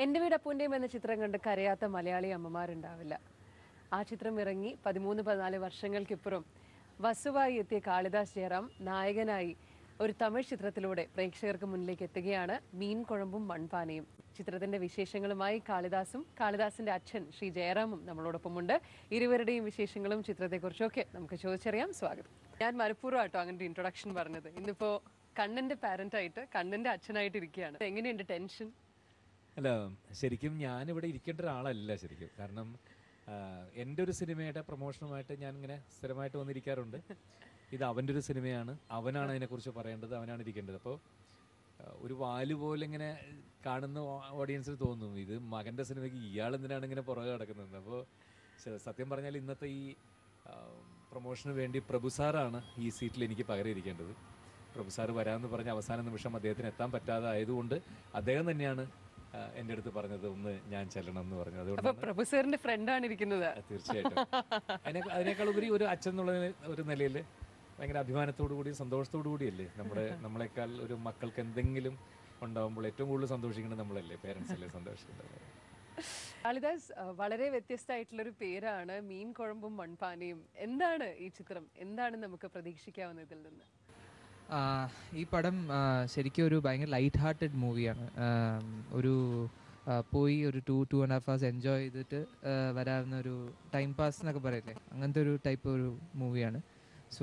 എൻ്റെ വീട് അപ്പൂൻ്റെയും എന്ന ചിത്രം കണ്ട് കരയാത്ത മലയാളി അമ്മമാരുണ്ടാവില്ല ആ ചിത്രം ഇറങ്ങി പതിമൂന്ന് പതിനാല് വർഷങ്ങൾക്കിപ്പുറം വസുവായി എത്തിയ കാളിദാസ് ജയറാം നായകനായി ഒരു തമിഴ് ചിത്രത്തിലൂടെ പ്രേക്ഷകർക്ക് മുന്നിലേക്ക് എത്തുകയാണ് മീൻ കുഴമ്പും മൺപാനയും ചിത്രത്തിന്റെ വിശേഷങ്ങളുമായി കാളിദാസും കാളിദാസിന്റെ അച്ഛൻ ശ്രീ ജയറാമും നമ്മളോടൊപ്പമുണ്ട് ഇരുവരുടെയും വിശേഷങ്ങളും ചിത്രത്തെക്കുറിച്ചൊക്കെ നമുക്ക് ചോദിച്ചറിയാം സ്വാഗതം ഞാൻ മനഃപൂർവ്വം ആട്ടോ അങ്ങനെ ഇൻട്രൊഡക്ഷൻ പറഞ്ഞത് ഇന്നിപ്പോ കണ്ണന്റെ പാരന്റ് ആയിട്ട് കണ്ണന്റെ അച്ഛനായിട്ട് ഇരിക്കുകയാണ് എങ്ങനെയുണ്ട് ടെൻഷൻ അല്ല ശരിക്കും ഞാനിവിടെ ഇരിക്കേണ്ട ഒരാളല്ല ശരിക്കും കാരണം ആ, എൻ്റെ ഒരു സിനിമയുടെ പ്രൊമോഷനുമായിട്ട് ഞാൻ ഇങ്ങനെ സ്ഥിരമായിട്ട് വന്നിരിക്കാറുണ്ട് ഇത് അവൻ്റെ ഒരു സിനിമയാണ് അവനാണ് അതിനെക്കുറിച്ച് പറയേണ്ടത് അവനാണ് ഇരിക്കേണ്ടത് അപ്പോൾ ഒരു വാല് പോലെ ഇങ്ങനെ കാണുന്ന ഓഡിയൻസിന് തോന്നും ഇത് മകൻ്റെ സിനിമയ്ക്ക് ഇയാൾ എന്തിനാണ് ഇങ്ങനെ പുറകെ കിടക്കുന്നത് അപ്പോൾ സത്യം പറഞ്ഞാൽ ഇന്നത്തെ ഈ ആ, പ്രൊമോഷന് വേണ്ടി പ്രഭു സാറാണ് ഈ സീറ്റിൽ എനിക്ക് പകരം ഇരിക്കേണ്ടത് പ്രഭു സാറ് വരാമെന്ന് പറഞ്ഞ അവസാന നിമിഷം അദ്ദേഹത്തിന് എത്താൻ പറ്റാതെ ആയതുകൊണ്ട് അദ്ദേഹം തന്നെയാണ് ആ, എൻ്റെ അടുത്ത് പറഞ്ഞത് ഒന്ന് ഞാൻ ചെല്ലണം എന്ന് പറഞ്ഞു അപ്പൊ അതുകൊണ്ട് പ്രൊഫസറിന്റെ ഫ്രണ്ടാണ് ഇരിക്കുന്നത് തീർച്ചയായിട്ടും അതിനെ അതിനേക്കാൾ ഉപരി ഒരു അച്ഛൻ എന്നുള്ള ഒരു നിലയിൽ ഭയങ്കര അഭിമാനത്തോടു കൂടി സന്തോഷത്തോടു കൂടിയല്ലേ നമ്മുടെ നമ്മളെക്കാൾ ഒരു മക്കൾക്ക് എന്തെങ്കിലും ഉണ്ടാകുമ്പോൾ ഏറ്റവും കൂടുതൽ സന്തോഷിക്കുന്നത് നമ്മളല്ലേ പേരൻസ് അല്ലേ സന്തോഷിക്കുന്നത് കാളിദാസ് അഹ്, വളരെ വ്യത്യസ്തമായിട്ടുള്ള ഒരു പേരാണ് മീൻ കുഴമ്പും മൺപാനയും എന്താണ് ഈ ചിത്രം എന്താണ് നമുക്ക് പ്രതീക്ഷിക്കാവുന്ന ഇതിൽ നിന്ന് ആ, ഈ പടം ആ, ശരിക്കും ഒരു ഭയങ്കര ലൈറ്റ് ഹാർട്ടഡ് മൂവിയാണ് ഒരു ആ, പോയി ഒരു two two and half hours enjoy ചെയ്തിട്ട് ആ, വരാവുന്ന ഒരു ടൈം പാസ് എന്നൊക്കെ പറയില്ലേ അങ്ങനത്തെ ഒരു ടൈപ്പ് ഒരു മൂവിയാണ് സോ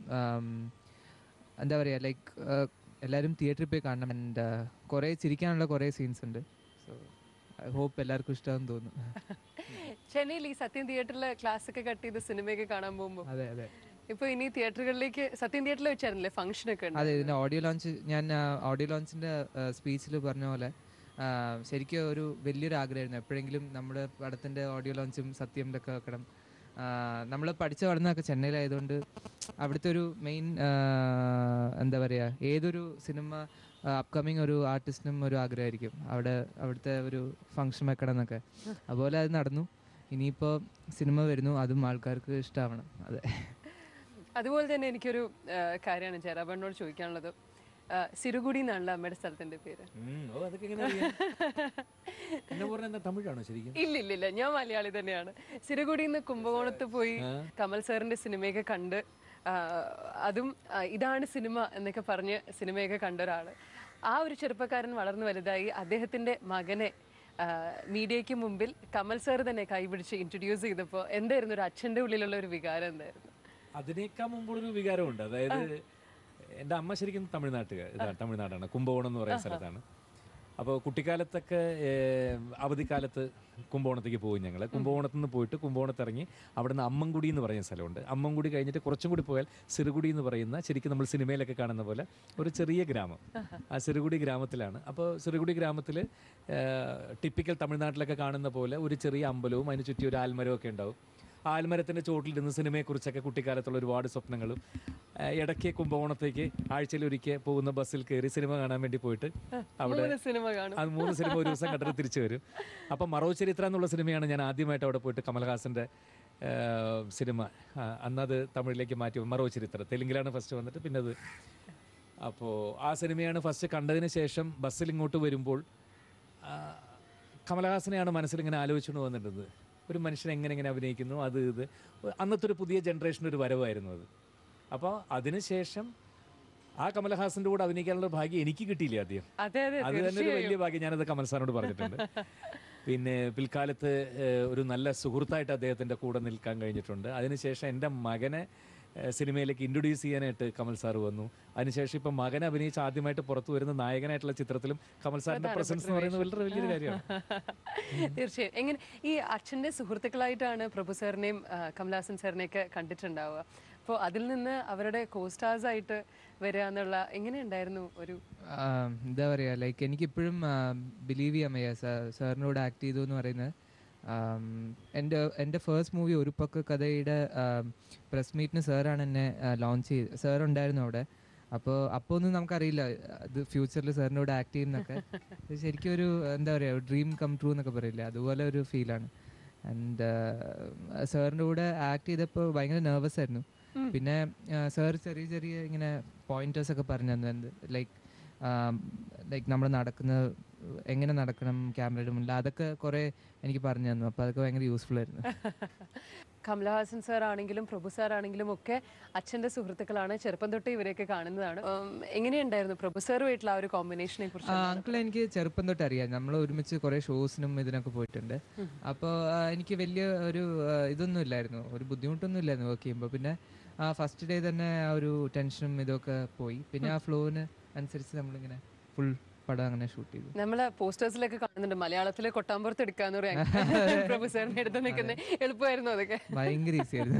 എന്താ പറയുക ലൈക്ക് എല്ലാവരും തിയേറ്ററിൽ പോയി കാണണം ആൻഡ് കുറേ ചിരിക്കാനുള്ള കുറേ സീൻസ് ഉണ്ട് സോ ഐ ഹോപ്പ് എല്ലാവർക്കും ഇഷ്ടമാണെന്ന് തോന്നുന്നു ചെന്നൈയിൽ ഈ സത്യം തിയേറ്ററിലെ ക്ലാസ് ഒക്കെ കട്ട് ചെയ്ത് സിനിമയൊക്കെ കാണാൻ പോകുമ്പോൾ അതെ അതെ ഇപ്പൊ ഇനി തിയേറ്ററുകളിലേക്ക് സത്യം തിയേറ്ററിൽ വെച്ചായിരുന്നില്ലേ ഫംഗ്ഷൻ ഒക്കെ ഉണ്ട് അതെ ഇതിന്റെ ഓഡിയോ ലോഞ്ച് ഞാൻ ഓഡിയോ ലോഞ്ചിന്റെ സ്പീച്ചിൽ പറഞ്ഞ പോലെ ആ, ശരിക്കും ഒരു വലിയൊരു ആഗ്രഹമായിരുന്നു എപ്പോഴെങ്കിലും നമ്മുടെ പടത്തിന്റെ ഓഡിയോ ലോഞ്ചും സത്യം ഒക്കെ വെക്കണം നമ്മൾ പഠിച്ചു വളർന്നതൊക്കെ ചെന്നൈയിലായതുകൊണ്ട് അവിടുത്തെ ഒരു മെയിൻ എന്താ പറയുക ഏതൊരു സിനിമ അപ്കമിങ് ഒരു ആർട്ടിസ്റ്റിനും ഒരു ആഗ്രഹമായിരിക്കും അവിടെ അവിടുത്തെ ഒരു ഫങ്ഷൻ വെക്കണം എന്നൊക്കെ അതുപോലെ അത് നടന്നു ഇനിയിപ്പോൾ സിനിമ വരുന്നു അതും ആൾക്കാർക്ക് ഇഷ്ടമാവണം അതെ അതുപോലെ തന്നെ എനിക്കൊരു അഹ്, കാര്യമാണ് ജയറാബണ്ണോട് ചോദിക്കാനുള്ളത് അഹ്, സിരുകുടി എന്നാണല്ലോ അമ്മയുടെ സ്ഥലത്തിന്റെ പേര് ഉം, ഓ അതൊക്കെ എങ്ങനെ അറിയാം എന്നെ പറഞ്ഞ എന്താ തമിഴാണോ ശരിക്കും ഇല്ല ഇല്ല ഇല്ല ഞാൻ മലയാളി തന്നെയാണ് സിരുകുടിയിൽ നിന്ന് കുംഭകോണത്ത് പോയി കമൽ സാറിന്റെ സിനിമയൊക്കെ കണ്ട് ആ, അതും ആ, ഇതാണ് സിനിമ എന്നൊക്കെ പറഞ്ഞ് സിനിമയൊക്കെ കണ്ട ഒരാള് ആ ഒരു ചെറുപ്പക്കാരൻ വളർന്നു വലുതായി അദ്ദേഹത്തിന്റെ മകനെ ആ, മീഡിയയ്ക്ക് മുമ്പിൽ കമൽ സാർ തന്നെ കൈപിടിച്ച് ഇൻട്രൊഡ്യൂസ് ചെയ്തപ്പോൾ എന്തായിരുന്നു ഒരു അച്ഛന്റെ ഉള്ളിലുള്ള ഒരു വികാരം എന്തായിരുന്നു അതിനേക്കാൾ മുമ്പൊരു വികാരമുണ്ട് അതായത് എൻ്റെ അമ്മ ശരിക്കും തമിഴ്നാട്ടുകാർ ഇതാണ് തമിഴ്നാടാണ് കുംഭകോണം എന്ന് പറയുന്ന സ്ഥലത്താണ് അപ്പോൾ കുട്ടിക്കാലത്തൊക്കെ ഏഹ്, അവധിക്കാലത്ത് കുംഭകോണത്തേക്ക് പോകും ഞങ്ങൾ കുംഭകോണത്ത് നിന്ന് പോയിട്ട് കുംഭകോണത്ത് ഇറങ്ങി അവിടുന്ന് അമ്മൻകുടി എന്ന് പറയുന്ന സ്ഥലമുണ്ട് അമ്മൻകുടി കഴിഞ്ഞിട്ട് കുറച്ചും കൂടി പോയാൽ സിറുകുടി എന്ന് പറയുന്ന ശരിക്കും നമ്മൾ സിനിമയിലൊക്കെ കാണുന്ന പോലെ ഒരു ചെറിയ ഗ്രാമം ആ സിറുകുടി ഗ്രാമത്തിലാണ് അപ്പോൾ സിറുകുടി ഗ്രാമത്തിൽ ടിപ്പിക്കൽ തമിഴ്നാട്ടിലൊക്കെ കാണുന്ന പോലെ ഒരു ചെറിയ അമ്പലവും അതിന് ചുറ്റി ഒരു ആൽമരവും ഒക്കെ ഉണ്ടാവും ആൽമരത്തിന്റെ ചോട്ടിലിരുന്ന് സിനിമയെക്കുറിച്ചൊക്കെ കുട്ടിക്കാലത്തുള്ള ഒരുപാട് സ്വപ്നങ്ങളും ആ, ഇടയ്ക്ക് കുംഭകോണത്തേക്ക് ആഴ്ചയിലൊരിക്കൽ പോകുന്ന ബസ്സിൽ കയറി സിനിമ കാണാൻ വേണ്ടി പോയിട്ട് അവിടെ മൂന്ന് സിനിമ കാണും അത് മൂന്ന് സിനിമ ഒരു ദിവസം കണ്ടിട്ട് തിരിച്ചു വരും അപ്പം മറവ് ചരിത്ര എന്നുള്ള സിനിമയാണ് ഞാൻ ആദ്യമായിട്ട് അവിടെ പോയിട്ട് കമൽഹാസന്റെ ആ, സിനിമ ആ, അന്നത് തമിഴിലേക്ക് മാറ്റി മറവ് ചരിത്ര തെലുങ്കിലാണ് ഫസ്റ്റ് വന്നിട്ട് പിന്നെ അത് അപ്പോൾ ആ സിനിമയാണ് ഫസ്റ്റ് കണ്ടതിന് ശേഷം ബസ്സിൽ ഇങ്ങോട്ട് വരുമ്പോൾ ആ, കമലഹാസനെയാണ് മനസ്സിൽ ഇങ്ങനെ ആലോചിച്ചുകൊണ്ട് വന്നിട്ടുള്ളത് ഒരു മനുഷ്യൻ എങ്ങനെ എങ്ങനെ അഭിനയിക്കുന്നു അത് ഇത് അന്നത്തെ ഒരു പുതിയ ജനറേഷൻ ഒരു വരവായിരുന്നു അത് അപ്പോൾ അതിനുശേഷം ആ കമലഹാസന്റെ കൂടെ അഭിനയിക്കാനുള്ള ഭാഗ്യം എനിക്ക് കിട്ടിയില്ല ആദ്യം അതെ അതെ അത് തന്നെ ഒരു വലിയ ഭാഗ്യം ഞാനത് കമൽ സാറിനോട് പറഞ്ഞിട്ടുണ്ട് പിന്നെ പിൽക്കാലത്ത് ഏഹ്, ഒരു നല്ല സുഹൃത്തായിട്ട് അദ്ദേഹത്തിന്റെ കൂടെ നിൽക്കാൻ കഴിഞ്ഞിട്ടുണ്ട് അതിനുശേഷം എൻ്റെ മകനെ ഏഹ്, സിനിമയിലേക്ക് ഇൻട്രൊഡ്യൂസ് ചെയ്യാനായിട്ട് കമൽ സാർ വന്നു അതിനുശേഷം ഇപ്പം മകൻ അഭിനയിച്ച് ആദ്യമായിട്ട് പുറത്തു വരുന്ന നായകനായിട്ടുള്ള ചിത്രത്തിലും കമൽ സാറിന്റെ പ്രസൻസ് എന്ന് പറയുന്നത് വളരെ വലിയൊരു കാര്യമാണ് തീർച്ചയായും എങ്ങനെ ഈ അച്ഛന്റെ സുഹൃത്തുക്കളായിട്ടാണ് പ്രഭു സാറിനെയും ആ, കമലഹാസൻ സാറിനെയൊക്കെ കണ്ടിട്ടുണ്ടാവുക അപ്പോൾ അതിൽ നിന്ന് അവരുടെ കോസ്റ്റാർസ് ആയിട്ട് വരിക എന്നുള്ള എങ്ങനെയുണ്ടായിരുന്നു ഒരു ആം, എന്താ പറയുക ലൈക്ക് എനിക്കിപ്പോഴും ബിലീവ് ചെയ്യാൻ വയ്യ സാ- സാറിനോട് ആക്ട് ചെയ്തു എന്ന് പറയുന്നത് ആം, എൻ്റെ എൻ്റെ ഫസ്റ്റ് മൂവി ഒരു പക്ക കഥയുടെ പ്രസ് മീറ്റിന് സാറാണ് എന്നെ ലോഞ്ച് ചെയ്ത് സാർ ഉണ്ടായിരുന്നു അവിടെ അപ്പോൾ അപ്പോൾ ഒന്നും നമുക്കറിയില്ല അത് ഫ്യൂച്ചറിൽ സാറിനോട് ആക്ട് ചെയ്യുന്നൊക്കെ ഇത് ശരിക്കും ഒരു എന്താ പറയുക ഡ്രീം കം ട്രൂ എന്നൊക്കെ പറയില്ലേ അതുപോലെ ഒരു ഫീലാണ് ആൻഡ് സാറിൻ്റെ കൂടെ ആക്ട് ചെയ്തപ്പോൾ ഭയങ്കര നെർവസ് ആയിരുന്നു പിന്നെ സാർ ചെറിയ ചെറിയ ഇങ്ങനെ പോയിന്റേഴ്സ് ഒക്കെ പറഞ്ഞു തന്നു ലൈക്ക് ലൈക്ക് നമ്മൾ നടക്കുന്ന എങ്ങനെ നടക്കണം ക്യാമറയുടെ മുന്നിൽ അതൊക്കെ കുറേ എനിക്ക് പറഞ്ഞു തന്നു അപ്പോൾ അതൊക്കെ ഭയങ്കര യൂസ്ഫുൾ ആയിരുന്നു കമലഹാസൻ സാർ ആണെങ്കിലും പ്രഭു സാർ ആണെങ്കിലും ഒക്കെ അച്ഛന്റെ സുഹൃത്തുക്കളാണ് ചെറുപ്പം തൊട്ടേ ഇവരെയൊക്കെ കാണുന്നതാണ് ഉം, എങ്ങനെയുണ്ടായിരുന്നു പ്രഭു സാറുമായിട്ടുള്ള ആ ഒരു കോമ്പിനേഷനെ കുറിച്ച് അങ്കിൾ എനിക്ക് ചെറുപ്പം തൊട്ട് അറിയാം നമ്മൾ ഒരുമിച്ച് കുറേ ഷോസിനും ഇതിനൊക്കെ പോയിട്ടുണ്ട് അപ്പോൾ എനിക്ക് വലിയ ഒരു ആ, ഇതൊന്നും ഇല്ലായിരുന്നു ഒരു ബുദ്ധിമുട്ടൊന്നും ഇല്ലായിരുന്നു വർക്ക് ചെയ്യുമ്പോൾ പിന്നെ ആ ഫസ്റ്റ് ഡേ തന്നെ ആ ഒരു ടെൻഷനും ഇതൊക്കെ പോയി പിന്നെ ആ ഫ്ലോവിന് അനുസരിച്ച് നമ്മളിങ്ങനെ ഫുൾ പടം അങ്ങനെ ഷൂട്ട് ചെയ്തു നമ്മള് പോസ്റ്റേഴ്സിലൊക്കെ കാണുന്നുണ്ട് മലയാളത്തിലെ കൊട്ടാമ്പുറത്ത് എടുക്കാന്ന് പറയാൻ പ്രഭു സാറിന്റെ അടുത്ത് നിൽക്കുന്ന എളുപ്പമായിരുന്നു അതൊക്കെ ഭയങ്കര ഈസി ആയിരുന്നു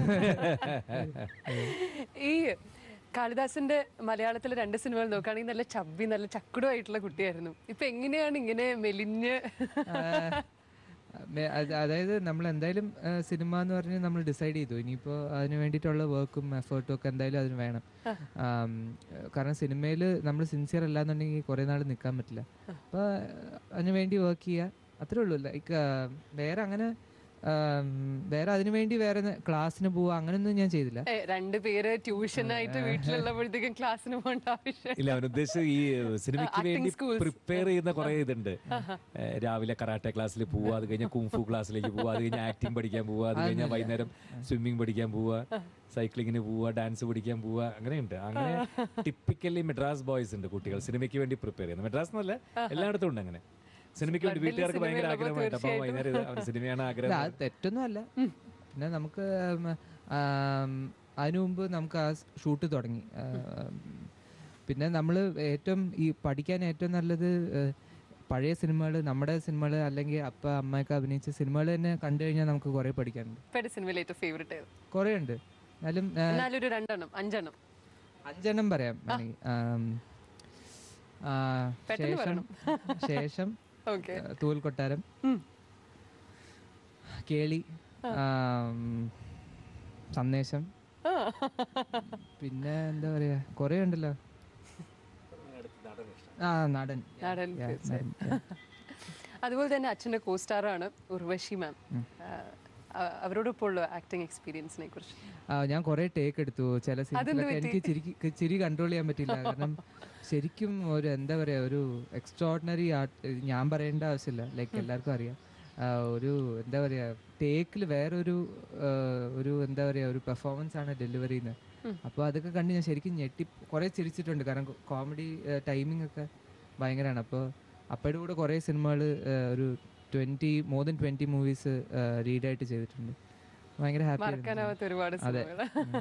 ഈ കാളിദാസിന്റെ മലയാളത്തിലെ രണ്ട് സിനിമകൾ നോക്കുകയാണെങ്കിൽ നല്ല ചബ്ബി നല്ല ചക്കുടുമായിട്ടുള്ള കുട്ടിയായിരുന്നു ഇപ്പൊ എങ്ങനെയാണ് ഇങ്ങനെ മെലിഞ്ഞ് ആ, മെ- അത് അതായത് നമ്മൾ എന്തായാലും ആ, സിനിമ എന്ന് പറഞ്ഞ് നമ്മൾ ഡിസൈഡ് ചെയ്തു ഇനിയിപ്പോൾ അതിന് വേണ്ടിയിട്ടുള്ള വർക്കും എഫേർട്ടും ഒക്കെ എന്തായാലും അതിന് വേണം ആം, കാരണം സിനിമയിൽ നമ്മൾ സിൻസിയർ അല്ലാന്നുണ്ടെങ്കിൽ കുറേ നാൾ നിൽക്കാൻ പറ്റില്ല അപ്പോൾ അതിന് വേണ്ടി വർക്ക് ചെയ്യുക അത്രേ ഉള്ളൂ ലൈക്ക് വേറെ അങ്ങനെ ആം, വേറെ അതിനു വേണ്ടി വേറെ ക്ലാസ്സിന് പോവുക അങ്ങനെയൊന്നും ഞാൻ ചെയ്തില്ല ഏ, രണ്ടുപേര് ട്യൂഷനായിട്ട് വീട്ടിലുള്ളപ്പോഴത്തേക്കും ക്ലാസ്സിന് പോകേണ്ട ആവശ്യം ഇല്ല അവൻ ഉദ്ദേശിച്ചത് ഈ സിനിമയ്ക്ക് Acting വേണ്ടി schools. പ്രിപ്പയർ ചെയ്യുന്ന കുറെ ഇതുണ്ട് ഏ, രാവിലെ കറാട്ടെ ക്ലാസ്സിൽ പോവുക അത് കഴിഞ്ഞാൽ കുംഫു ക്ലാസ്സിലേക്ക് പോവുക അത് കഴിഞ്ഞാൽ ആക്ടിങ് പഠിക്കാൻ പോവുക അത് കഴിഞ്ഞാൽ വൈകുന്നേരം സ്വിമ്മിങ് പഠിക്കാൻ പോവുക സൈക്ലിങ്ങിന് പോവുക ഡാൻസ് പഠിക്കാൻ പോവുക അങ്ങനെയുണ്ട് അങ്ങനെ ടിപ്പിക്കലി മെഡ്രാസ് ബോയ്സ് ഉണ്ട് കുട്ടികൾ സിനിമയ്ക്ക് വേണ്ടി പ്രിപ്പയർ ചെയ്യുന്നത് മെഡ്രാസ് എന്നല്ല എല്ലായിടത്തും ഉണ്ട് അങ്ങനെ സിനിമയ്ക്ക് വേണ്ടി വീട്ടുകാർക്ക് ഭയങ്കര ആഗ്രഹമായിട്ട് അപ്പോൾ വൈകുന്നേരം ഇത് അവന് സിനിമയാണ് അല്ല ആഗ്രഹം അത് തെറ്റൊന്നും അല്ല പിന്നെ നമുക്ക് ഉം, ആം, അതിനു മുമ്പ് നമുക്ക് ആ ഷൂട്ട് തുടങ്ങി ആം, പിന്നെ നമ്മൾ ഏറ്റവും ഈ പഠിക്കാൻ ഏറ്റവും നല്ലത് ഏഹ്, പഴയ സിനിമകൾ നമ്മുടെ സിനിമകൾ അല്ലെങ്കിൽ അപ്പ അമ്മയൊക്കെ അഭിനയിച്ച സിനിമകൾ തന്നെ കണ്ടു കഴിഞ്ഞാൽ നമുക്ക് കുറേ പഠിക്കാനുണ്ട് ഇപ്പൊ സിനിമയിൽ ഏറ്റവും ഫേവറേറ്റ് ഏത് കുറേ ഉണ്ട് എന്നാലും ഏഹ്, എന്നാലൊരു രണ്ടെണ്ണം അഞ്ചെണ്ണം അഞ്ചെണ്ണം പറയാം വേണമെങ്കിൽ. ആം, ആ, പെട്ടെന്ന് ശേഷം ശേഷം ഓക്കെ ഏഹ്, തൂവൽ കൊട്ടാരം കേളി ആം, സന്ദേശം പിന്നെ എന്താ പറയാ കൊറേ ഉണ്ടല്ലോ ആ നടൻ നടൻ Yeah, തീർച്ചയായും. നടൻ, yeah. അതുപോലെ തന്നെ അച്ഛന്റെ കോസ്റ്റാറാണ് ഉർവശി മാം അവരോടൊപ്പം ഉള്ള ആക്ടിങ് എക്സ്പീരിയൻസിനെ കുറിച്ച് ആ, ഞാൻ കുറെ ടേക്ക് എടുത്തു ചില സീൻസിലൊക്കെ എനിക്ക് ചിരി ചിരി കൺട്രോൾ ചെയ്യാൻ പറ്റില്ല കാരണം ശരിക്കും ഒരു എന്താ പറയാ ഒരു എക്സ്ട്രോർഡിനറി ആർട്ട് ഞാൻ പറയേണ്ട ആവശ്യമില്ല ലൈക്ക് എല്ലാവർക്കും അറിയാം ആ, ഒരു എന്താ പറയാ ടേക്കിൽ വേറൊരു ആ, ഒരു എന്താ പറയാ ഒരു പെർഫോമൻസ് ആണ് ഡെലിവറി ചെയ്യുന്നത് അപ്പോൾ അതൊക്കെ കണ്ട് ഞാൻ ശരിക്കും ഞെട്ടി കുറെ ചിരിച്ചിട്ടുണ്ട് കാരണം കോമഡി ടൈമിംഗ് ഒക്കെ ഭയങ്കരമാണ് അപ്പോൾ അപ്പയുടെ കൂടെ കുറേ സിനിമകൾ ഒരു twenty more than twenty movies റീഡായിട്ട് ചെയ്തിട്ടുണ്ട് ഭയങ്കര ഹാപ്പി മറക്കാനാവാത്ത ഒരുപാട് സിനിമകൾ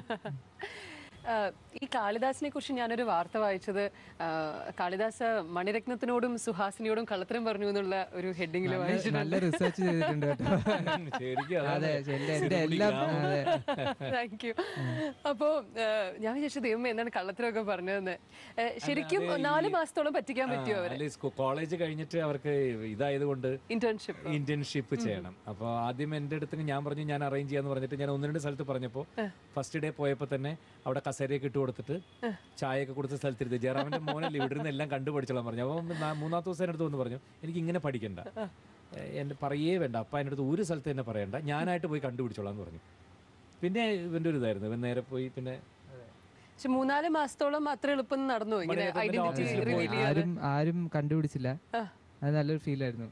ഈ കാളിദാസിനെ കുറിച്ച് ഞാനൊരു വാർത്ത വായിച്ചത് ആ, കാളിദാസ് മണിരത്നത്തിനോടും സുഹാസിനിയോടും കള്ളത്തരം പറഞ്ഞു എന്നുള്ള ഒരു ഹെഡിങ്ങിൽ വായിച്ചിട്ടുണ്ട് നല്ല റിസർച്ച് ചെയ്തിട്ടുണ്ട് കേട്ടോ ശരിക്കും അതെ അതാണ് എന്റെ എന്റെ എല്ലാം അതെ താങ്ക് യു അപ്പോ ആ, ഞാൻ വിചാരിച്ചു ദൈവം എന്താണ് കള്ളത്തരമൊക്കെ പറഞ്ഞതെന്ന് ആ, ശരിക്കും നാല് മാസത്തോളം പറ്റിക്കാൻ പറ്റുമോ അവരെ അല്ലെ കോളേജ് കഴിഞ്ഞിട്ട് അവർക്ക് ഇതായത് കൊണ്ട് ഇന്റേൺഷിപ്പ് ഇന്റേൺഷിപ്പ് ചെയ്യണം അപ്പോൾ ആദ്യം എൻ്റെ അടുത്ത് ഞാൻ പറഞ്ഞു ഞാൻ അറേഞ്ച് ചെയ്യാന്ന് പറഞ്ഞിട്ട് ഞാൻ ഒന്ന് രണ്ട് സ്ഥലത്ത് പറഞ്ഞപ്പോൾ ഫസ്റ്റ് ഡേ പോയപ്പോൾ തന്നെ അവിടെ കസേരയൊക്കെ ഇട്ട് കൊടുത്തിട്ട് ചായയൊക്കെ കൊടുത്ത സ്ഥലത്തിരുത്ത് ജയറാമിന്റെ മോനല്ലേ ഇവിടെ നിന്ന് എല്ലാം കണ്ടു പഠിച്ചോളാൻ പറഞ്ഞു അപ്പോൾ നാ- മൂന്നാമത്തെ ദിവസം എൻ്റെ അടുത്ത് വന്ന് പറഞ്ഞു എനിക്ക് ഇങ്ങനെ പഠിക്കണ്ട ഏ, എന്നെ പറയേ വേണ്ട അപ്പ എൻ്റെ അടുത്ത് ഒരു സ്ഥലത്ത് എന്നെ പറയണ്ട ഞാനായിട്ട് പോയി കണ്ടുപിടിച്ചോളാം എന്ന് പറഞ്ഞു പിന്നെ ഇവൻ്റെ ഒരു ഇതായിരുന്നു ഇവൻ നേരെ പോയി പിന്നെ പക്ഷെ മൂന്നാല് മാസത്തോളം അത്ര എളുപ്പം നടന്നു ഇങ്ങനെ മണിരത്നത്തിന്റെ ഐഡന്റിറ്റി ഓഫീസിൽ റിവീൽ പോയി. ചെയ്യാതെ ആരും ആരും കണ്ടുപിടിച്ചില്ല അത് നല്ലൊരു ഫീലായിരുന്നു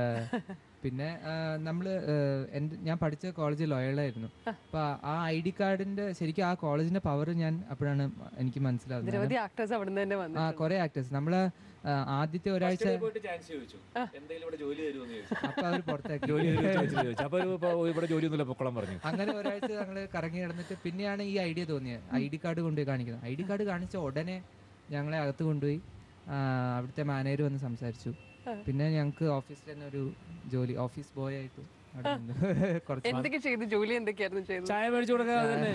പിന്നെ ആ, നമ്മള് ആ, എൻ്റെ ഞാൻ പഠിച്ച കോളേജ് ലോയലായിരുന്നു അപ്പൊ ആ ഐ ഡി കാർഡിന്റെ ശരിക്കും ആ കോളേജിന്റെ പവർ ഞാൻ അപ്പോഴാണ് എനിക്ക് മനസ്സിലാവുന്നത് നിരവധി ആക്ടേഴ്സ് അവിടെ നിന്ന് തന്നെ വന്നു ആ കുറെ ആക്ടേഴ്സ് നമ്മള് ആ, ആദ്യത്തെ ഒരാഴ്ച പോയിട്ട് ചാൻസ് ചോദിച്ചു എന്തെങ്കിലും ഇവിടെ ജോലി തരുമെന്ന് ചോദിച്ചു അപ്പൊ അവർ പുറത്താക്കി ജോലി തരുമോ ചോദിച്ചിട്ട് ചോദിച്ചു അപ്പോൾ ഒരു ഇപ്പോൾ ഇവിടെ ജോലിയൊന്നുമില്ല പൊക്കോളം പറഞ്ഞു അങ്ങനെ ഒരാഴ്ച ഞങ്ങള് കറങ്ങി നടന്നിട്ട് പിന്നെയാണ് ഈ ഐഡിയ തോന്നിയത് ഐ ഡി കാർഡ് കൊണ്ടുപോയി കാണിക്കുന്നത് ഐ ഡി കാർഡ് കാണിച്ച ഉടനെ ഞങ്ങളെ അകത്ത് കൊണ്ടുപോയി ആ, അവിടുത്തെ മാനേജർ വന്ന് സംസാരിച്ചു പിന്നെ ഞങ്ങൾക്ക് ഓഫീസിൽ തന്നെ ഒരു ജോലി ഓഫീസ് ബോയ് ആയിട്ട് അവിടെ നിന്ന് കുറച്ച് എന്തൊക്കെ ചെയ്തു ജോലി എന്തൊക്കെയായിരുന്നു ചെയ്തത് ചായ മേടിച്ചു കൊടുക്കാതെ തന്നെ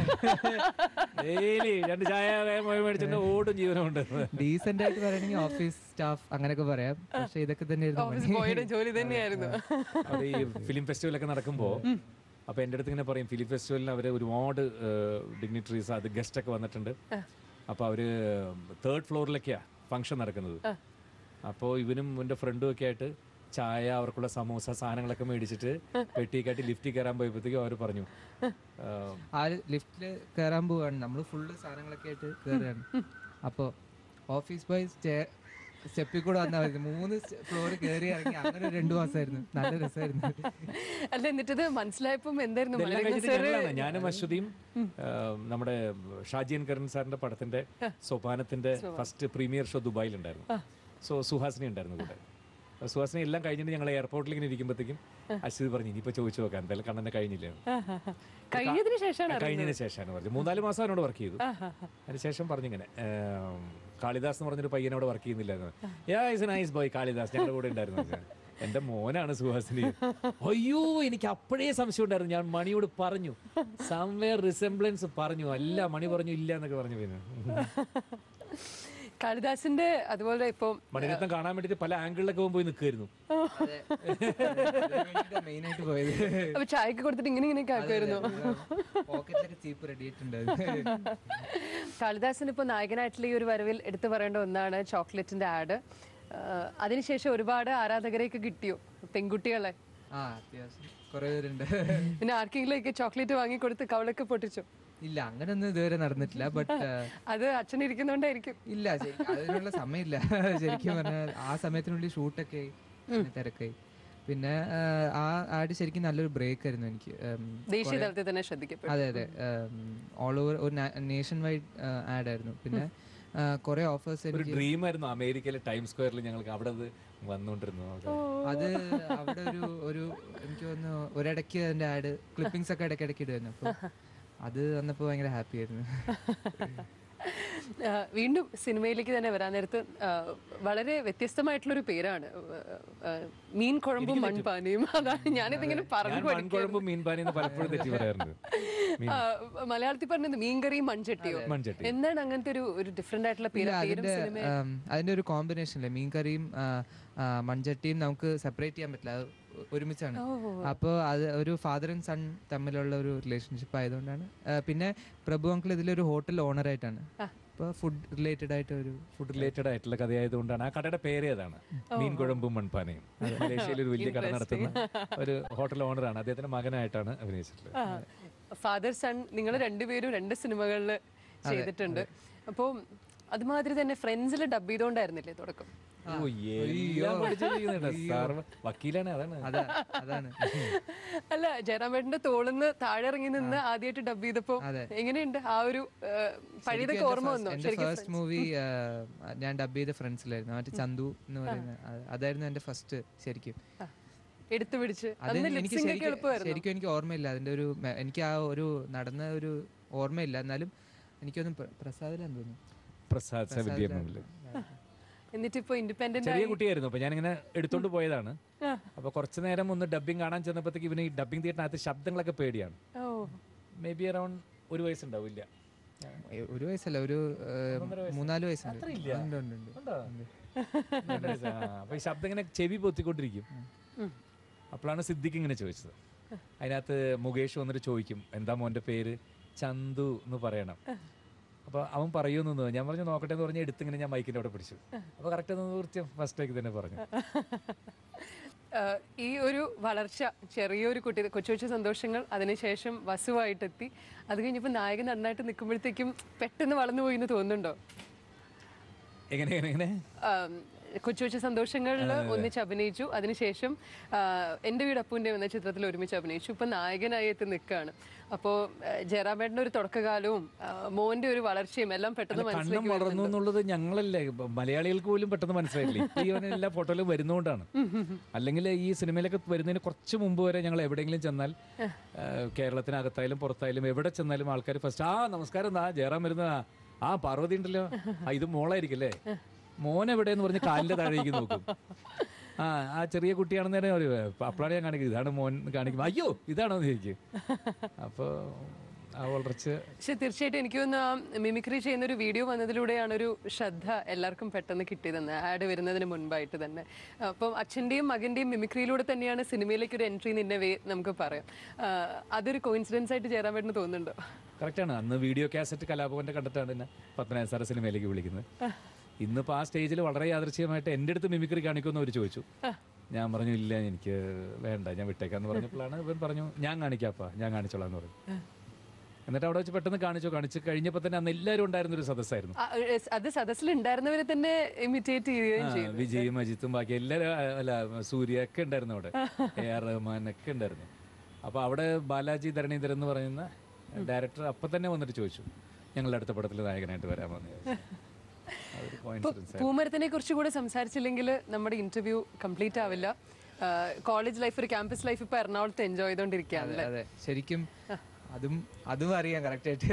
ഡെയിലി രണ്ട് ചായ മേടിച്ചിട്ട് ഓടും ജീവനമുണ്ട് ഡീസെന്റ് ആയിട്ട് പറയണെങ്കിൽ ഓഫീസ് സ്റ്റാഫ് അങ്ങനെയൊക്കെ പറയാം പക്ഷെ ഇതൊക്കെ തന്നെയായിരുന്നു ഓഫീസ് പണി. ബോയുടെ ജോലി തന്നെയായിരുന്നു അത് ഈ ഫിലിം ഫെസ്റ്റിവലൊക്കെ നടക്കുമ്പോൾ അപ്പോൾ എൻ്റെ അടുത്ത് ഇങ്ങനെ പറയും ഫിലിം ഫെസ്റ്റിവലിന് അവർ ഒരുപാട് ഡിഗ്നിറ്ററീസ് അത് ഗസ്റ്റ് ഒക്കെ വന്നിട്ടുണ്ട് അപ്പോൾ അവർ തേർഡ് ഫ്ലോറിലൊക്കെയാണ് ഫംഗ്ഷൻ നടക്കുന്നത് അപ്പോൾ ഇവനും എൻ്റെ ഫ്രണ്ടും ഒക്കെ ആയിട്ട് ചായ അവർക്കുള്ള സമോസ സാധനങ്ങളൊക്കെ മേടിച്ചിട്ട് പെട്ടിക്കാട്ടി ലിഫ്റ്റിൽ കയറാൻ പോയപ്പോഴത്തേക്കും അവർ പറഞ്ഞു ആ, ആ ലിഫ്റ്റില് കയറാൻ പോവാണ് നമ്മൾ ഫുള്ള് സാധനങ്ങളൊക്കെ ആയിട്ട് കയറുകയാണ് അപ്പോൾ ഓഫീസ് ബോയ്സ് സ്റ്റെപ്പിൽ കൂടെ വന്നാൽ മതി മൂന്ന് ഫ്ലോർ കയറി ഇറങ്ങി അങ്ങനെ ഒരു രണ്ടു മാസമായിരുന്നു നല്ല രസമായിരുന്നു അല്ല എന്നിട്ടത് മനസ്സിലായപ്പം എന്തായിരുന്നു ഇതെല്ലാം മലയാളം കഴിഞ്ഞിട്ട് സാറ് ഞങ്ങളാണ് ഞാനും അശ്വതിയും ആ, നമ്മുടെ ഷാജിയൻ കരൺ സാറിന്റെ പടത്തിന്റെ സോപാനത്തിന്റെ ഫസ്റ്റ് പ്രീമിയർ ഷോ ദുബായിലുണ്ടായിരുന്നു സോ സുഹാസിനി ഉണ്ടായിരുന്നു കൂടെ അപ്പൊ സുഹാസിനി എല്ലാം കഴിഞ്ഞിട്ട് ഞങ്ങൾ എയർപോർട്ടിൽ ഇങ്ങനെ ഇരിക്കുമ്പോഴത്തേക്കും അശ്വതി പറഞ്ഞു ഇനിയിപ്പോ ചോദിച്ചു നോക്കാം എന്തായാലും കണ്ണനെ കഴിഞ്ഞില്ല കഴിഞ്ഞതിന് ശേഷമാണ് കഴിഞ്ഞതിന് ശേഷമാണ് പറഞ്ഞു മൂന്നാല് മാസം അവനോട് വർക്ക് ചെയ്തു അതിനുശേഷം പറഞ്ഞിങ്ങനെ ഏം, കാളിദാസ് എന്ന് പറഞ്ഞൊരു പയ്യൻ അവിടെ വർക്ക് ചെയ്യുന്നില്ലായിരുന്നു yeah is nice boy Kalidas ഞങ്ങളുടെ കൂടെ ഉണ്ടായിരുന്നു എന്ന് പറഞ്ഞു. എന്റെ മോനാണ് സുഹാസിനി അയ്യോ എനിക്ക് അപ്പോഴേ സംശയം ഉണ്ടായിരുന്നു ഞാൻ മണിയോട് പറഞ്ഞു സംവെയർ റിസംബ്ലൻസ് പറഞ്ഞു അല്ല മണി പറഞ്ഞു ഇല്ല എന്നൊക്കെ പറഞ്ഞു പിന്നെ കാളിദാസിന്റെ അതുപോലെ ഇപ്പൊ മണിരത്നം കാണാൻ വേണ്ടിട്ട് പല ആംഗിളിലൊക്കെ പോകുമ്പോൾ പോയി നിൽക്കുമായിരുന്നു മെയിൻ ആയിട്ട് പോയത് അപ്പൊ ചായക്ക് കൊടുത്തിട്ട് ഇങ്ങനെ ഇങ്ങനെയൊക്കെ ആക്കുമായിരുന്നു പോക്കറ്റിലൊക്കെ ചീപ്പ് റെഡി ആയിട്ടുണ്ടായിരുന്നു കാളിദാസിന് ഇപ്പോൾ നായകനായിട്ടുള്ള ഈ ഒരു വരവിൽ എടുത്തു പറയേണ്ട ഒന്നാണ് ചോക്ലേറ്റിന്റെ ആഡ് അതിനുശേഷം ഒരുപാട് ആരാധകരെയൊക്കെ കിട്ടിയോ പെൺകുട്ടികളെ ആ അത്യാവശ്യം കുറെ പേരുണ്ട് പിന്നെ ആർക്കെങ്കിലുമൊക്കെ ചോക്ലേറ്റ് വാങ്ങി കൊടുത്ത് കവളൊക്കെ പൊട്ടിച്ചോ ഇല്ല അങ്ങനൊന്നും ഇതുവരെ നടന്നിട്ടില്ല ബട്ട് അത് അച്ഛൻ ഇരിക്കുന്നോണ്ടായിരിക്കും ഇല്ല ശരി, അതിനുള്ള സമയമില്ല ശരിക്കും പറഞ്ഞാൽ ആ സമയത്തിനുള്ളിൽ ഷൂട്ടൊക്കെ തിരക്കായി പിന്നെ ആ, ആ ആഡ് ശരിക്കും നല്ലൊരു ബ്രേക്ക് ആയിരുന്നു എനിക്ക് ഉം, ദേശീയ തലത്തിൽ തന്നെ ശ്രദ്ധിക്കപ്പെടും അതെ അതെ ഓൾ ഓവർ ഒരു നേഷൻ വൈഡ് ആഡ് ആയിരുന്നു പിന്നെ കുറെ ഓഫേഴ്സ് ഒരു എനിക്ക് ഡ്രീം ആയിരുന്നു അമേരിക്കയിലെ ടൈം സ്ക്വയറിൽ ഞങ്ങൾക്ക് അവിടെ അത് വന്നുകൊണ്ടിരുന്നു അത് അത് അവിടെ ഒരു ഒരു എനിക്ക് തോന്നുന്നു ഒരിടയ്ക്ക് അതിന്റെ ആഡ് ക്ലിപ്പിംഗ്സ് ഒക്കെ ഇടയ്ക്ക് ഇടയ്ക്ക് ഇടുമായിരുന്നു അപ്പോൾ അത് വന്നപ്പോൾ ഭയങ്കര ഹാപ്പി ആയിരുന്നു ആ, വീണ്ടും സിനിമയിലേക്ക് തന്നെ വരാൻ നേരത്ത് ആ, വളരെ വ്യത്യസ്തമായിട്ടുള്ളൊരു പേരാണ് ആ, മീൻ കുഴമ്പും മൺപാനിയും അതാണ് ഞാനിതിങ്ങനെ ഞാൻ പറഞ്ഞു മൺകുഴമ്പും മീൻപാനി എന്ന് പലപ്പോഴും തെറ്റി പറയാറുണ്ട് മീൻ ആ, മലയാളത്തിൽ പറഞ്ഞത് മീൻകറിയും മൺചട്ടിയോ മൺചട്ടി എന്താണ് അങ്ങനത്തെ ഒരു ഒരു ഡിഫറെന്റ് ആയിട്ടുള്ള പേര് ഇല്ല, പേരും അതിന്റെ സിനിമ ഉം, അതിന്റെ ഒരു കോമ്പിനേഷൻ അല്ലേ മീൻകറിയും ആ, ആ, മൺചട്ടിയും നമുക്ക് സെപ്പറേറ്റ് ചെയ്യാൻ പറ്റില്ല അത് ഒരുമിച്ചാണ് അപ്പോൾ അത് ഒരു ഫാദർ ആൻഡ് സൺ തമ്മിലുള്ള ഒരു റിലേഷൻഷിപ്പ് ആയതുകൊണ്ടാണ് ആ, പിന്നെ പ്രഭു അങ്കിൾ ഇതിലൊരു ഹോട്ടൽ ഓണർ ആയിട്ടാണ് അപ്പോൾ ഫുഡ് റിലേറ്റഡ് ആയിട്ട് ഒരു ഫുഡ് റിലേറ്റഡ് ആയിട്ടുള്ള കഥയായതുകൊണ്ടാണ് ആ കടയുടെ പേര് ഏതാണ് മീൻ കുഴമ്പും മൺപാനയും മലേഷ്യയിൽ ഒരു വലിയ കട നടത്തുന്ന ഒരു ഹോട്ടൽ ഓണറാണ് അദ്ദേഹത്തിന്റെ മകനായിട്ടാണ് അഭിനയിച്ചിട്ടുള്ളത് ഫാദർ സൺ നിങ്ങൾ രണ്ടുപേരും രണ്ട് സിനിമകളിൽ ചെയ്തിട്ടുണ്ട് അപ്പോൾ അതുമാതിരി തന്നെ ഫ്രണ്ട്സിൽ ഡബ് ചെയ്തോണ്ടായിരുന്നില്ലേ തുടക്കം ഓ, എല്ലാം പഠിച്ചിരിക്കുന്നുണ്ട്. സാർ വക്കീലാണ് അതാണ് അതാ അതാണ് അല്ല ജയറാമേട്ടന്റെ തോളിന്ന് താഴെ ഇറങ്ങി നിന്ന് ആദ്യമായിട്ട് ഡബ് ചെയ്തപ്പോ എങ്ങനെയുണ്ട് ആ ഒരു ആ, പഴയതൊക്കെ ഓർമ്മ വന്നോ എന്റെ ഫസ്റ്റ് മൂവി ഞാൻ ഡബ് ചെയ്ത ഫ്രണ്ട്സിലായിരുന്നു മറ്റേ ചന്തു എന്ന് പറയുന്ന അത് അതായിരുന്നു എന്റെ ഫസ്റ്റ് ശരിക്കും ആ, എടുത്തു പിടിച്ച് അത് അന്ന് എനിക്ക് ലിപ്സിംഗ് ഒക്കെ ശരിക്കും എളുപ്പമായിരുന്നു ശരിക്കും എനിക്ക് ഓർമ്മയില്ല അതിന്റെ ഒരു മെ- എനിക്ക് ആ ഒരു നടന്ന ഒരു ഓർമ്മയില്ല എന്നാലും എനിക്കൊന്നും പ്ര- പ്രസാദിലാന്ന് തോന്നുന്നു പ്രസാദ് സ വിദ്യാഭവനില് എന്നിട്ടിപ്പോ ഇൻഡിപെൻഡന്റ് ചെറിയ കുട്ടിയായിരുന്നു അപ്പൊ ഞാനിങ്ങനെ എടുത്തോണ്ട് പോയതാണ് അപ്പൊ കുറച്ചു നേരം ഒന്ന് ഡബിങ് കാണാൻ ചെന്നപ്പോഴത്തേക്ക് ഇവന് ഈ ഡബിങ് തിയേറ്ററിനകത്ത് ശബ്ദങ്ങളൊക്കെ പേടിയാണ് ഓ മേ ബി അറൌണ്ട് ഒരു വയസ്സുണ്ടാവില്ല ഏ, ഒരു വയസ്സല്ല ഒരു ഏ, മൂന്നാല് വയസ്സുണ്ട് ഉണ്ട്, ഉണ്ട്, ഉണ്ട്. അപ്പൊ ഈ ശബ്ദം ഇങ്ങനെ ചെവി പൊത്തിക്കൊണ്ടിരിക്കും അപ്പോഴാണ് സിദ്ദിഖ് ഇങ്ങനെ ചോദിച്ചത് അതിനകത്ത് മുകേഷ് വന്നിട്ട് ചോദിക്കും എന്താ മോന്റെ പേര് ചന്തു എന്ന് പറയണം അപ്പൊ അവൻ പറയുമെന്ന് ഞാൻ പറഞ്ഞു നോക്കട്ടെ എന്ന് പറഞ്ഞ് എടുത്ത് ഇങ്ങനെ ഞാൻ മൈക്കിന്റെ അവിടെ പിടിച്ചു അപ്പൊ കറക്റ്റ് കൃത്യം ഫസ്റ്റ് ടേക്ക് തന്നെ പറഞ്ഞു ആ, ഈ ഒരു വളർച്ച ചെറിയൊരു കുട്ടി കൊച്ചു കൊച്ചു സന്തോഷങ്ങൾ അതിനുശേഷം വസുവായിട്ടെത്തി അത് കഴിഞ്ഞപ്പോൾ നായകൻ നന്നായിട്ട് നിൽക്കുമ്പോഴത്തേക്കും പെട്ടെന്ന് വളർന്നു പോയി എന്ന് തോന്നുന്നുണ്ടോ എങ്ങനെ എങ്ങനെ എങ്ങനെ ആം, കൊച്ചു കൊച്ചു സന്തോഷങ്ങളിൽ ഒന്നിച്ച് അഭിനയിച്ചു അതിനുശേഷം ആ, എൻ്റെ വീട് അപ്പൂൻ്റെ എന്ന ചിത്രത്തിൽ ഒരുമിച്ച് അഭിനയിച്ചു ഇപ്പം നായകനായി എത്തി നിൽക്കുകയാണ് അപ്പോൾ ജയറാമേട്ടൻ്റെ ഒരു തുടക്കകാലവും ആ, മോൻ്റെ ഒരു വളർച്ചയും എല്ലാം പെട്ടെന്ന് കണ്ണം മനസ്സിലേക്ക് വളർന്നു എന്നുള്ളത് ഞങ്ങളല്ലേ ഇപ്പൊ മലയാളികൾക്ക് പോലും പെട്ടെന്ന് മനസ്സിലായില്ലേ ഇപ്പൊ ഇവൻ എല്ലാ ഫോട്ടോയിലും വരുന്നതുകൊണ്ടാണ് അല്ലെങ്കിൽ ഈ സിനിമയിലൊക്കെ വരുന്നതിന് കുറച്ച് മുമ്പ് വരെ ഞങ്ങൾ എവിടെയെങ്കിലും ചെന്നാൽ ആ, കേരളത്തിനകത്തായാലും പുറത്തായാലും എവിടെ ചെന്നാലും ആൾക്കാർ ഫസ്റ്റ് ആ നമസ്കാരം ആ ജയറാം വരുന്ന ആ പാർവതി ഉണ്ടല്ലോ ആ ഇത് മോളായിരിക്കും അല്ലേ മോൻ എവിടെയെന്ന് പറഞ്ഞ് കാലിന്റെ താഴേക്ക് നോക്കും ആ ആ ചെറിയ കുട്ടിയാണെന്ന് തന്നെ ഒരു അപ്പോഴാണ് ഞാൻ കാണിക്കുന്നത് ഇതാണ് മോൻ കാണിക്കും അയ്യോ ഇതാണോ എന്ന് ചോദിക്കും അപ്പോൾ ആ വളർച്ച പക്ഷെ തീർച്ചയായിട്ടും എനിക്ക് തോന്നുന്നു ആ മിമിക്രി ചെയ്യുന്ന ഒരു വീഡിയോ വന്നതിലൂടെയാണ് ഒരു ശ്രദ്ധ എല്ലാവർക്കും പെട്ടെന്ന് കിട്ടിയതെന്ന് ആഡ് വരുന്നതിന് മുൻപായിട്ട് തന്നെ അപ്പം അച്ഛൻ്റെയും മകൻ്റെയും മിമിക്രിയിലൂടെ തന്നെയാണ് സിനിമയിലേക്ക് ഒരു എൻട്രി നിന്നെ വേ നമുക്ക് പറയാം ആ, അതൊരു കോയിൻസിഡൻസ് ആയിട്ട് ചേരാൻ പറ്റുന്ന തോന്നുന്നുണ്ടോ കറക്റ്റാണ് അന്ന് വീഡിയോ കാസറ്റ് കലാഭവന്റെ കണ്ടിട്ടാണ് എന്നെ പത്മനാഭ സാറ് സിനിമയിലേക്ക് വിളിക്കുന്നത് ഇന്നിപ്പോൾ ആ സ്റ്റേജിൽ വളരെ യാദൃശ്യമായിട്ട് എൻ്റെ അടുത്ത് മിമിക്രി കാണിക്കുമെന്ന് അവർ ചോദിച്ചു ഞാൻ പറഞ്ഞു ഇല്ല എനിക്ക് വേണ്ട ഞാൻ വിട്ടേക്കാന്ന് പറഞ്ഞപ്പോഴാണ് ഇവൻ പറഞ്ഞു ഞാൻ കാണിക്കാപ്പാ ഞാൻ കാണിച്ചോളാം എന്ന് പറഞ്ഞു എന്നിട്ട് അവിടെ വെച്ച് പെട്ടെന്ന് കാണിച്ചു കാണിച്ച് കഴിഞ്ഞപ്പോൾ തന്നെ അന്ന് എല്ലാവരും ഉണ്ടായിരുന്ന ഒരു സദസ്സായിരുന്നു ആ, ഏ, അത് സദസ്സിൽ ഉണ്ടായിരുന്നവരെ തന്നെ ഇമിറ്റേറ്റ് ചെയ്യുകയും ആ, ചെയ്തു വിജയും അജിത്തും ബാക്കി എല്ലാവരും ആ, അല്ല സൂര്യ ഒക്കെ ഉണ്ടായിരുന്നു അവിടെ എ ആർ റഹ്മാൻ ഒക്കെ ഉണ്ടായിരുന്നു അപ്പോൾ അവിടെ ബാലാജി ധരണീധരൻ എന്ന് പറയുന്ന ഡയറക്ടർ അപ്പം തന്നെ വന്നിട്ട് ചോദിച്ചു ഞങ്ങളുടെ അടുത്ത പടത്തിൽ നായകനായിട്ട് വരാമെന്ന് ചോദിച്ചു അതൊരു കോയിൻസിഡൻസ് പൂമരത്തിനെ കുറിച്ച് കൂടെ സംസാരിച്ചില്ലെങ്കിൽ നമ്മുടെ ഇന്റർവ്യൂ കംപ്ലീറ്റ് ആവില്ല കോളേജ് ലൈഫ് ഒരു ക്യാമ്പസ് ലൈഫ് ഇപ്പൊ എറണാകുളത്ത് എൻജോയ് ചെയ്തോണ്ടിരിക്കുകയാണ് അതെ ശരിക്കും അതും അതും അറിയാം കറക്റ്റായിട്ട്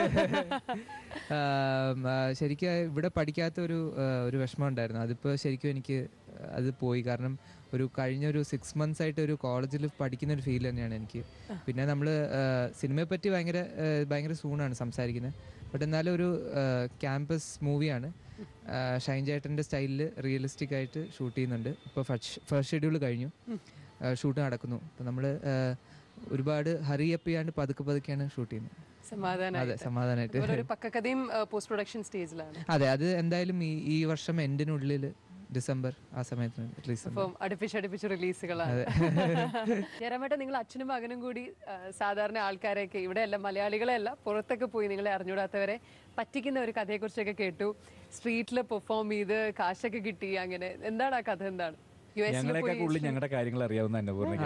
ശരിക്കും ഇവിടെ പഠിക്കാത്ത ഒരു ആ, ഒരു വിഷമം ഉണ്ടായിരുന്നു അതിപ്പോൾ ശരിക്കും എനിക്ക് അത് പോയി കാരണം ഒരു കഴിഞ്ഞ ഒരു സിക്സ് മന്ത്സ് ആയിട്ട് ഒരു കോളേജിൽ പഠിക്കുന്ന ഒരു ഫീൽ തന്നെയാണ് എനിക്ക് പിന്നെ നമ്മൾ സിനിമയെ പറ്റി ഭയങ്കര ആ, ഭയങ്കര സൂണാണ് സംസാരിക്കുന്നത് ബട്ട് എന്നാലും ഒരു ക്യാമ്പസ് മൂവിയാണ് ഷൈൻ ചേട്ടൻ്റെ സ്റ്റൈലിൽ റിയലിസ്റ്റിക് ആയിട്ട് ഷൂട്ട് ചെയ്യുന്നുണ്ട് ഇപ്പോൾ ഫസ്റ്റ് ഷെഡ്യൂൾ കഴിഞ്ഞു ഷൂട്ട് നടക്കുന്നു അപ്പോൾ നമ്മൾ ഒരുപാട് ഹറി അപ്പ് ചെയ്യാണ്ട് പതുക്കെ പതുക്കെയാണ് ഷൂട്ട് ചെയ്യുന്നത് സമാധാനം അതെ സമാധാനമായിട്ട് ഒരു പക്കക്കഥയും പോസ്റ്റ് പ്രൊഡക്ഷൻ സ്റ്റേജിലാണ് അതെ അത് എന്തായാലും ഈ ഈ വർഷം എൻഡിനുള്ളിൽ ഡിസംബർ ആ സമയത്ത് റിലീസ് അപ്പം അടുപ്പിച്ചടുപ്പിച്ച് റിലീസുകളാണ് ജയറാമേട്ട നിങ്ങൾ അച്ഛനും മകനും കൂടി ആ, സാധാരണ ആൾക്കാരെയൊക്കെ ഇവിടെ അല്ല മലയാളികളെ അല്ല പുറത്തൊക്കെ പോയി നിങ്ങളെ അറിഞ്ഞൂടാത്തവരെ പറ്റിക്കുന്ന ഒരു കഥയെക്കുറിച്ചൊക്കെ കേട്ടു സ്ട്രീറ്റിൽ പെർഫോം ചെയ്ത് കാശൊക്കെ കിട്ടി അങ്ങനെ എന്താണ് ആ കഥ എന്താണ് യു എസിൽ ഞങ്ങളെയൊക്കെ കൂടുതൽ ഞങ്ങളുടെ കാര്യങ്ങൾ അറിയാവുന്ന അന്നപൂർണ്ണ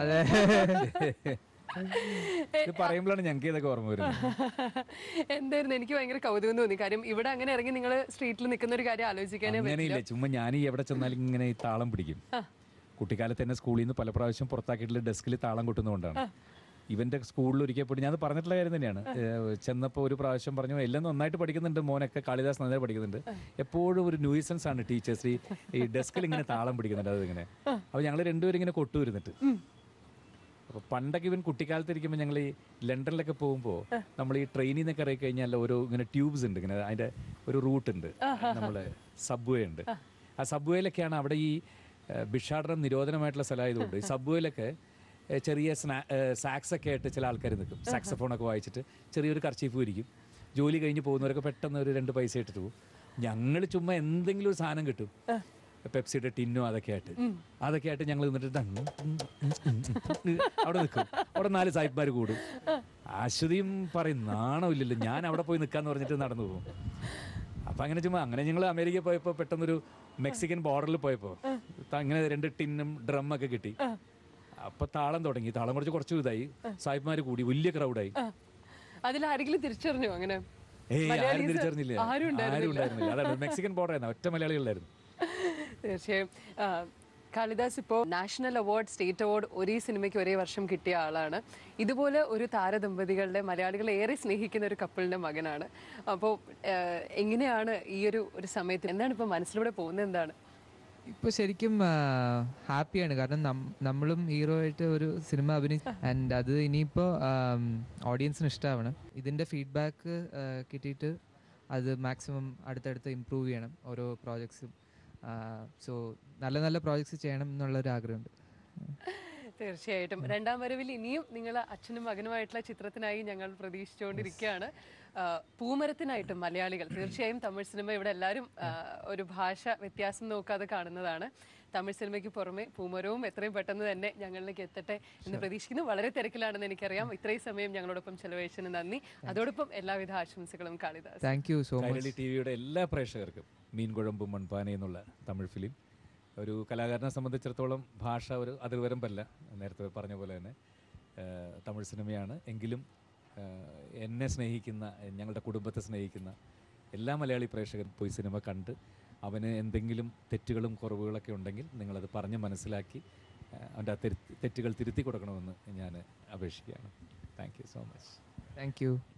ഇത് പറയുമ്പോഴാണ് ഞങ്ങൾക്ക് ഇതൊക്കെ ഓർമ്മ വരുന്നത് എന്തായിരുന്നു എനിക്ക് ഭയങ്കര കൗതുകം തോന്നി കാര്യം ഇവിടെ അങ്ങനെ ഇറങ്ങി നിങ്ങൾ സ്ട്രീറ്റിൽ നിൽക്കുന്ന ഒരു കാര്യം ആലോചിക്കാനേ അങ്ങനെയില്ല ചുമ്മാ ഞാൻ ഈ എവിടെ ചെന്നാലും ഇങ്ങനെ ഈ താളം പിടിക്കും കുട്ടിക്കാലത്ത് തന്നെ സ്കൂളിൽ നിന്ന് പല പ്രാവശ്യം പുറത്താക്കിയിട്ടുള്ള ഡെസ്കിൽ താളം കൊട്ടുന്നതുകൊണ്ടാണ് ഇവന്റെ സ്കൂളിൽ ഒരിക്കൽ പോയി ഞാൻ പറഞ്ഞിട്ടുള്ള കാര്യം തന്നെയാണ് ഏഹ് ചെന്നപ്പോൾ ഒരു പ്രാവശ്യം പറഞ്ഞു എല്ലാം നന്നായിട്ട് പഠിക്കുന്നുണ്ട് മോനൊക്കെ കാളിദാസ് നന്നായി പഠിക്കുന്നുണ്ട് എപ്പോഴും ഒരു ന്യൂസൻസ് ആണ് ടീച്ചേഴ്സ് ഈ ഈ ഡെസ്കിൽ ഇങ്ങനെ താളം പിടിക്കുന്നുണ്ട് അതിങ്ങനെ അപ്പോൾ ഞങ്ങൾ രണ്ടുപേരും ഇങ്ങനെ കൊട്ടു വരുന്നിട്ട് അപ്പോൾ പണ്ടൊക്കെ ഇവൻ കുട്ടിക്കാലത്ത് ഇരിക്കുമ്പോൾ ഞങ്ങൾ ഈ ലണ്ടനിലൊക്കെ പോകുമ്പോൾ നമ്മൾ ഈ ട്രെയിനിൽ നിന്നൊക്കെ ഇറങ്ങി കഴിഞ്ഞാൽ ഓരോ ഇങ്ങനെ ട്യൂബ്സ് ഉണ്ട് ഇങ്ങനെ അതിൻ്റെ ഒരു റൂട്ട് ഉണ്ട് നമ്മളെ സബ്വേ ഉണ്ട് ആ സബ്വേയിലൊക്കെയാണ് അവിടെ ഈ ഏഹ്, ഭിക്ഷാടനം നിരോധനമായിട്ടുള്ള സ്ഥലമായതുകൊണ്ട് ഈ സബ്വേയിലൊക്കെ ഏഹ്, ചെറിയ സ്നാ സാക്സ് ഒക്കെ ആയിട്ട് ചില ആൾക്കാർ നിൽക്കും സാക്സഫോണൊക്കെ വായിച്ചിട്ട് ചെറിയൊരു കർച്ചീഫ് ഇരിക്കും ജോലി കഴിഞ്ഞ് പോകുന്നവരൊക്കെ പെട്ടെന്ന് ഒരു രണ്ട് പൈസ ഇട്ടിട്ട് പോകും ഞങ്ങൾ ചുമ്മാ എന്തെങ്കിലും ഒരു സാധനം കിട്ടും പെപ്സിയുടെ ടിന്നോ അതൊക്കെ ആയിട്ട് അതൊക്കെ ആയിട്ട് ഞങ്ങൾ നിന്നിട്ട് ദം ഉം ഉം ഉം ഉം അവിടെ നിൽക്കും അവിടെ നാല് സായിപ്പ്മാർ കൂടും അശ്വതിയും പറയും നാണമില്ലല്ലോ ഞാൻ അവിടെ പോയി നിൽക്കാന്ന് പറഞ്ഞിട്ട് നടന്നു പോകും അപ്പൊ അങ്ങനെ ചുമ്മാ അങ്ങനെ ഞങ്ങൾ അമേരിക്ക പോയപ്പോൾ പെട്ടെന്നൊരു മെക്സിക്കൻ ബോർഡറിൽ പോയപ്പോൾ അങ്ങനെ രണ്ട് ടിന്നും ഡ്രം ഒക്കെ കിട്ടി അപ്പൊ താളം തുടങ്ങി താളം കുറച്ച് കുറച്ച് ഇതായി സായിപ്പ്മാർ കൂടി വലിയ ക്രൗഡായി അതിൽ ആരെങ്കിലും തിരിച്ചറിഞ്ഞു അങ്ങനെ ഏയ് ആരും മലയാളീസ് തിരിച്ചറിഞ്ഞില്ല ആരും ആരും ഉണ്ടായിരുന്നില്ല. ഉണ്ടായിരുന്നില്ല അതാണ് മെക്സിക്കൻ ബോർഡർ ആയിരുന്നു ഒറ്റ മലയാളികളായിരുന്നു തീർച്ചയായും ആ, കാളിദാസ് ഇപ്പോൾ നാഷണൽ അവാർഡ് സ്റ്റേറ്റ് അവാർഡ് ഒരേ സിനിമയ്ക്ക് ഒരേ വർഷം കിട്ടിയ ആളാണ് ഇതുപോലെ ഒരു താരദമ്പതികളുടെ മലയാളികൾ ഏറെ സ്നേഹിക്കുന്ന ഒരു കപ്പിളിന്റെ മകനാണ് അപ്പോൾ എങ്ങനെയാണ് ഈ ഒരു ഒരു സമയത്ത് എന്താണ് ഇപ്പോൾ മനസ്സിലൂടെ പോകുന്നത് എന്താണ് ഇപ്പോൾ ശരിക്കും ഹാപ്പിയാണ് കാരണം നം- നമ്മളും ഹീറോ ആയിട്ട് ഒരു സിനിമ അഭിനയിച്ചു ആൻഡ് അത് ഇനിയിപ്പോൾ ഓഡിയൻസിന് ഇഷ്ടമാവണം ഇതിൻ്റെ ഫീഡ്ബാക്ക് കിട്ടിയിട്ട് അത് മാക്സിമം അടുത്തടുത്ത് ഇമ്പ്രൂവ് ചെയ്യണം ഓരോ പ്രോജക്ട്സും സോ നല്ല നല്ല പ്രോജക്ട്സ് ചെയ്യണം എന്നുള്ളൊരു ആഗ്രഹമുണ്ട് തീർച്ചയായിട്ടും രണ്ടാം വരവിൽ ഇനിയും നിങ്ങൾ അച്ഛനും മകനുമായിട്ടുള്ള ചിത്രത്തിനായി ഞങ്ങൾ പ്രതീക്ഷിച്ചുകൊണ്ടിരിക്കുകയാണ് ആ, പൂമരത്തിനായിട്ടും മലയാളികൾ തീർച്ചയായും തമിഴ് സിനിമ ഇവിടെ എല്ലാവരും ആ, ഒരു ഭാഷ വ്യത്യാസം നോക്കാതെ കാണുന്നതാണ് തമിഴ് സിനിമയ്ക്ക് പുറമെ പൂമരവും എത്രയും പെട്ടെന്ന് തന്നെ ഞങ്ങളിലേക്ക് എത്തട്ടെ എന്ന് പ്രതീക്ഷിക്കുന്നു വളരെ തിരക്കിലാണെന്ന് എനിക്കറിയാം ഇത്രയും സമയം ഞങ്ങളോടൊപ്പം ചെലവഴിച്ചതിന് നന്ദി അതോടൊപ്പം എല്ലാവിധ ആശംസകളും Kalidas thank you so much Kairali T വിയുടെ എല്ലാ പ്രേക്ഷകർക്കും മീൻകുഴമ്പും മൺപാന എന്നുള്ള തമിഴ് ഫിലിം ഒരു കലാകാരനെ സംബന്ധിച്ചിടത്തോളം ഭാഷ ഒരു അതിർവരമ്പല്ല നേരത്തെ പറഞ്ഞ പോലെ തന്നെ ഏഹ്, തമിഴ് സിനിമയാണ് എങ്കിലും ഏഹ്, എന്നെ സ്നേഹിക്കുന്ന ഞങ്ങളുടെ കുടുംബത്തെ സ്നേഹിക്കുന്ന എല്ലാ മലയാളി പ്രേക്ഷകരും പോയി സിനിമ കണ്ട് അവന് എന്തെങ്കിലും തെറ്റുകളും കുറവുകളൊക്കെ ഉണ്ടെങ്കിൽ നിങ്ങളത് പറഞ്ഞ് മനസ്സിലാക്കി ഏഹ്, അവൻ്റെ ആ തെറ്റ് തെറ്റുകൾ തിരുത്തി കൊടുക്കണമെന്ന് ഞാൻ അപേക്ഷിക്കുകയാണ് thank you so much thank U